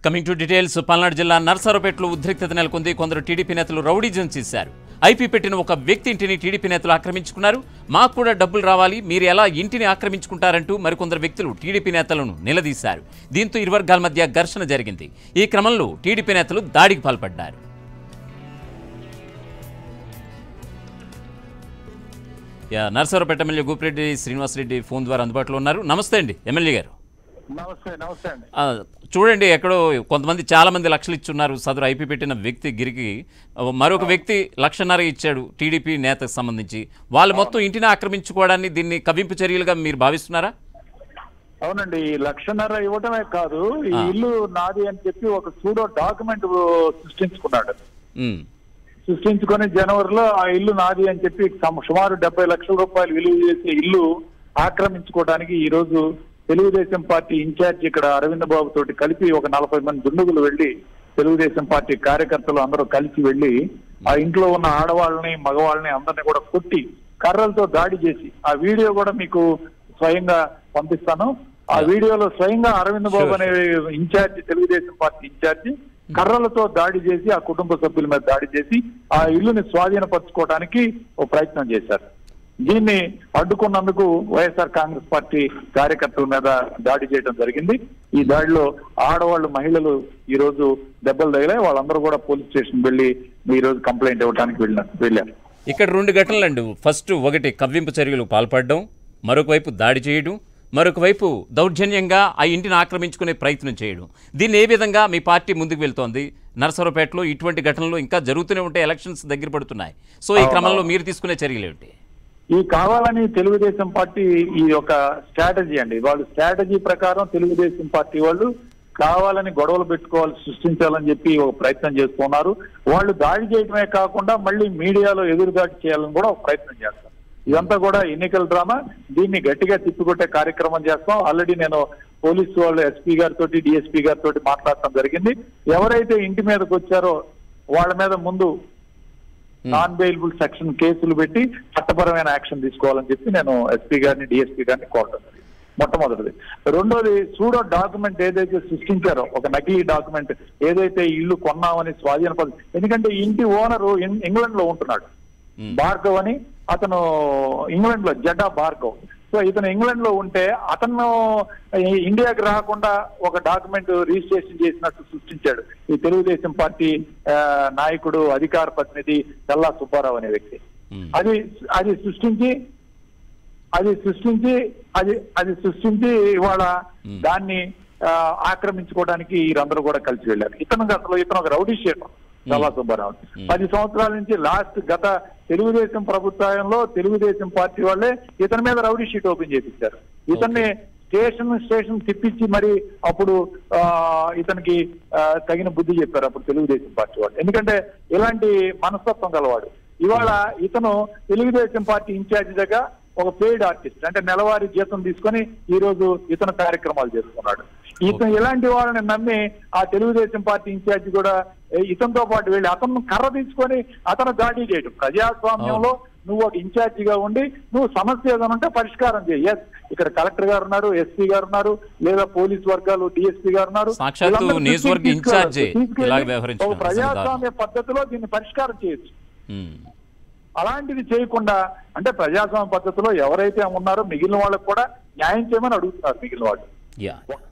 Coming to details Palnadu జిల్లా నర్సారావుపేటలో ఉద్రిక్తత నెలకొంది కొందరు టీడీపీ నేతలు రౌడీజం చేశారు ఐపీ పెట్టిన ఒక వ్యక్తి ఇంటిని టీడీపీ నేతలు ఆక్రమించుకున్నారు మాకు కూడా డబ్బులు రావాలి మీరు ఎలా ఇంటిని ఆక్రమించుకుంటారంటూ మరికొందరు వ్యక్తులు టీడీపీ నేతలను నిలదీశారు దీంతో ఇరు వర్గాల మధ్య ఘర్షణ జరిగింది ఈ క్రమంలో టీడీపీ నేతలు దాడికి పాల్పడ్డారు యా నర్సారావుపేట ఎమ్మెల్యే గోపిరెడ్డి శ్రీనివాసరెడ్డి ఫోన్ ద్వారా అందుబాటులో ఉన్నారు నమస్తే అండి ఎమ్మెల్యే గారు నమస్తే నమస్తే అండి ఆ, చూడండి ఎక్కడో కొంతమంది చాలా మంది లక్షలు ఇచ్చున్నారు సదరు ఐపీ పెట్టిన వ్యక్తి గిరికి ఆ, మరొక వ్యక్తి లక్షన్నర ఇచ్చాడు టీడీపీ నేతకు సంబంధించి వాళ్ళు మొత్తం ఇంటిని ఆక్రమించుకోవడాన్ని దీన్ని కవింపు చర్యలుగా మీరు భావిస్తున్నారా అవునండి ఈ లక్షన్నర ఇవ్వటమే కాదు ఈ ఆ. ఇల్లు నాది అని చెప్పి ఒక సూడో డాక్యుమెంట్ సృష్టించుకున్నాడు ఉమ్, సృష్టించుకొని జనవరిలో ఆ ఇల్లు నాది అని చెప్పి సమ- సుమారు డెబ్బై లక్షల రూపాయలు విలువ చేసే ఇల్లు ఆక్రమించుకోవడానికి ఈ రోజు తెలుగుదేశం పార్టీ ఇన్ఛార్జ్ ఇక్కడ అరవింద్ బాబు తోటి కలిపి ఒక నలభై మంది దుండుగులు వెళ్లి తెలుగుదేశం పార్టీ కార్యకర్తలు అందరూ కలిసి వెళ్లి ఆ ఇంట్లో ఉన్న ఆడవాళ్ళని మగవాళ్ళని అందరిని కూడా కొట్టి కర్రలతో దాడి చేసి ఆ వీడియో కూడా మీకు స్వయంగా పంపిస్తాను ఆ వీడియోలో స్వయంగా అరవింద్ బాబు Sure, అనే ఇన్ఛార్జ్ తెలుగుదేశం పార్టీ ఇన్ఛార్జ్ కర్రలతో దాడి చేసి ఆ కుటుంబ సభ్యుల మీద దాడి చేసి ఆ ఇల్లుని స్వాధీనపరచుకోవడానికి ఒక ప్రయత్నం చేశారు దీన్ని అడ్డుకున్నందుకు వైఎస్ఆర్ కాంగ్రెస్ పార్టీ కార్యకర్తల మీద దాడి చేయడం జరిగింది ఈ దాడిలో ఆడవాళ్ళు మహిళలు ఈ రోజు దెబ్బలు తగిలాయి వాళ్ళందరూ కూడా పోలీస్ స్టేషన్ వెళ్లి ఈ రోజు కంప్లైంట్ ఇవ్వడానికి వెళ్ళిన వెళ్ళారు ఇక్కడ రెండు ఘటనలండి ఫస్ట్ ఒకటి కవ్వింపు చర్యలు పాల్పడడం మరొక వైపు దాడి చేయడం మరొక వైపు దౌర్జన్యంగా ఆ ఇంటిని ఆక్రమించుకునే ప్రయత్నం చేయడం దీన్ని ఏ విధంగా మీ పార్టీ ముందుకు వెళ్తోంది నరసరావుపేటలో ఇటువంటి ఘటనలు ఇంకా జరుగుతూనే ఉంటే ఎలక్షన్స్ దగ్గర పడుతున్నాయి సో ఈ క్రమంలో మీరు తీసుకునే చర్యలు ఏమిటి ఈ కావాలని తెలుగుదేశం పార్టీ ఈ యొక్క స్ట్రాటజీ అండి వాళ్ళు స్ట్రాటజీ ప్రకారం తెలుగుదేశం పార్టీ వాళ్ళు కావాలని గొడవలు పెట్టుకోవాలి సృష్టించాలని చెప్పి ఒక ప్రయత్నం చేస్తున్నారు వాళ్ళు దాడి చేయడమే కాకుండా మళ్ళీ మీడియాలో ఎదురుదాడి చేయాలని కూడా ఒక ప్రయత్నం చేస్తారు ఇదంతా కూడా ఎన్నికల డ్రామా దీన్ని గట్టిగా తిప్పికొట్టే కార్యక్రమం చేస్తాం ఆల్రెడీ నేను పోలీసు వాళ్ళు ఎస్పీ గారితో డిఎస్పీ గారితో మాట్లాడటం జరిగింది ఎవరైతే ఇంటి మీదకి వచ్చారో వాళ్ళ మీద ముందు నాన్ బెయిలబుల్ సెక్షన్ కేసులు పెట్టి చట్టపరమైన యాక్షన్ తీసుకోవాలని చెప్పి నేను ఎస్పీ గారిని డిఎస్పీ గారిని కోరటం జరిగింది. మొట్టమొదటిది రెండోది సూడో డాక్యుమెంట్ ఏదైతే సృష్టించారో ఒక నకిలీ డాక్యుమెంట్ ఏదైతే ఇల్లు కొన్నామని స్వాధీన పద్ధతి ఎందుకంటే ఈ ఇంటి ఓనరు ఇంగ్లాండ్ లో ఉంటున్నాడు Hmm. భార్గవ్ అని అతను ఇంగ్లాండ్ లో జడ్డా భార్గవ్ సో ఇతను ఇంగ్లాండ్ లో ఉంటే అతను ఈ- ఇండియాకి రాకుండా ఒక డాక్యుమెంట్ రిజిస్ట్రేషన్ చేసినట్టు సృష్టించాడు ఈ తెలుగుదేశం పార్టీ ఆ, నాయకుడు అధికార ప్రతినిధి చల్లా సుబ్బారావు అనే వ్యక్తి ఉమ్. అది అది సృష్టించి అది సృష్టించి అది అది సృష్టించి ఇవాళ Hmm. దాన్ని ఆ, ఆక్రమించుకోవడానికి వీరందరూ కూడా కలిసి వెళ్ళారు ఇతను అసలు ఇతను ఒక రౌడీ షీటర్ చల్లా సుబ్బారావు పది సంవత్సరాల నుంచి లాస్ట్ గత తెలుగుదేశం ప్రభుత్వంలో తెలుగుదేశం పార్టీ వాళ్ళే ఇతని మీద రౌడీ షీట్ ఓపెన్ చేపించారు ఇతన్ని స్టేషన్ స్టేషన్ తిప్పించి మరి అప్పుడు ఆ, ఇతనికి ఆ, తగిన బుద్ధి చెప్పారు అప్పుడు తెలుగుదేశం పార్టీ వాళ్ళు ఎందుకంటే ఇలాంటి మనస్తత్వం గలవాడు ఇవాళ ఇతను తెలుగుదేశం పార్టీ ఇన్ఛార్జ్ దగ్గర ఒక పెయిడ్ ఆర్టిస్ట్ అంటే నెలవారీ జీతం తీసుకొని ఈ రోజు ఇతను కార్యక్రమాలు చేసుకున్నాడు ఇతను ఇలాంటి వాళ్ళని నమ్మి ఆ తెలుగుదేశం పార్టీ ఇన్ఛార్జ్ కూడా ఏ, ఇతనితో పాటు వెళ్ళి అతను కర్ర తీసుకొని అతను దాడి చేయడం ప్రజాస్వామ్యంలో నువ్వు ఒక ఇన్ఛార్జిగా ఉండి నువ్వు సమస్య ఏదైనా ఉంటే పరిష్కారం చేయి ఎస్ ఇక్కడ కలెక్టర్ గారు ఉన్నారు ఎస్పీ గారు ఉన్నారు లేదా పోలీస్ వర్గాలు డిఎస్పీ గారు ఉన్నారు సాక్షాత్తు వీళ్ళందరూ నియోజకవర్గ దృష్టికి ఇన్ఛార్జే తీసుకెళ్ళి ఇలాగ వ్యవహరించడం ఒక ప్రజాస్వామ్య పద్ధతిలో దీన్ని పరిష్కారం చేయొచ్చు ఉమ్. అలాంటిది చేయకుండా అంటే ప్రజాస్వామ్య పద్ధతిలో ఎవరైతే ఉన్నారో మిగిలిన వాళ్ళకు కూడా న్యాయం చేయమని అడుగుతున్నారు మిగిలిన వాళ్ళు యా